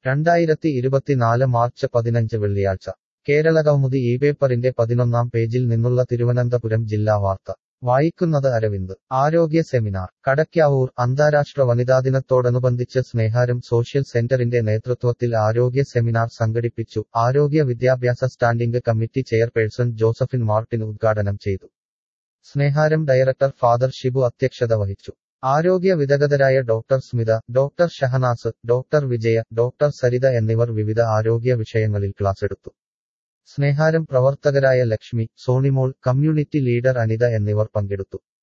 രണ്ടായിരത്തി ഇരുപത്തിനാല് മാർച്ച് പതിനഞ്ച് വെള്ളിയാഴ്ച കേരളകൗമുദി ഈ പേപ്പറിന്റെ പതിനൊന്നാം പേജിൽ നിന്നുള്ള തിരുവനന്തപുരം ജില്ലാ വാർത്ത വായിക്കുന്നത് അരവിന്ദ് ആരോഗ്യ സെമിനാർ കടയ്ക്കാവൂർ അന്താരാഷ്ട്ര വനിതാ ദിനത്തോടനുബന്ധിച്ച് സ്നേഹാരം സോഷ്യൽ സെന്ററിന്റെ നേതൃത്വത്തിൽ ആരോഗ്യ സെമിനാർ സംഘടിപ്പിച്ചു ആരോഗ്യ വിദ്യാഭ്യാസ standing committee chairperson Josephine Martin ഉദ്ഘാടനം ചെയ്തു സ്നേഹാരം ഡയറക്ടർ ഫാദർ ഷിബു അധ്യക്ഷത വഹിച്ചു ആരോഗ്യ വിദഗ്ധരായ doctor Smitha doctor Shahanas doctor Vijaya doctor Saritha എന്നിവർ വിവിധ ആരോഗ്യ വിഷയങ്ങളിൽ ക്ലാസെടുത്തു സ്നേഹാരം പ്രവർത്തകരായ ലക്ഷ്മി സോണിമോൾ കമ്മ്യൂണിറ്റി ലീഡർ അനിത എന്നിവർ പങ്കെടുത്തു